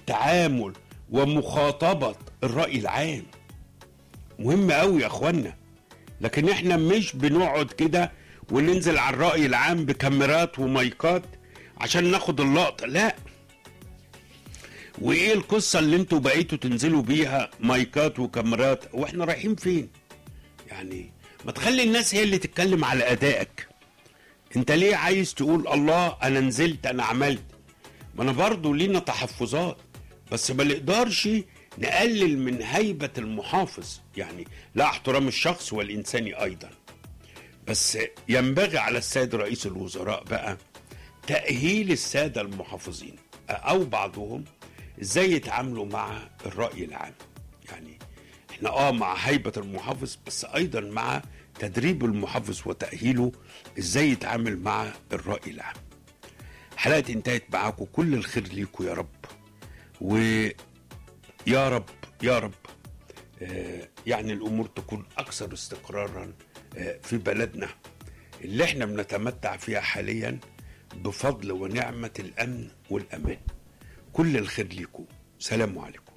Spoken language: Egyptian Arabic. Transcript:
التعامل ومخاطبة الرأي العام مهم قوي يا اخوانا لكن احنا مش بنقعد كده وننزل على الرأي العام بكاميرات ومايكات عشان ناخد اللقطة لا وايه القصة اللي انتوا بقيتوا تنزلوا بيها مايكات وكاميرات واحنا رايحين فين يعني ما تخلي الناس هي اللي تتكلم على ادائك انت ليه عايز تقول الله انا نزلت انا عملت ما انا برضو لينا تحفظات بس ما نقدرش نقلل من هيبة المحافظ يعني لا احترام الشخص والإنساني أيضا بس ينبغي على السيد رئيس الوزراء بقى تأهيل السادة المحافظين أو بعضهم إزاي يتعاملوا مع الرأي العام يعني احنا اه مع هيبة المحافظ بس أيضا مع تدريب المحافظ وتأهيله إزاي يتعامل مع الرأي العام حلقة انتهت معاكم كل الخير ليكم يا رب ويا رب يا رب آه، يعني الامور تكون اكثر استقرارا آه، في بلدنا اللي احنا بنتمتع فيها حاليا بفضل ونعمه الامن والامان كل الخير ليكم سلام عليكم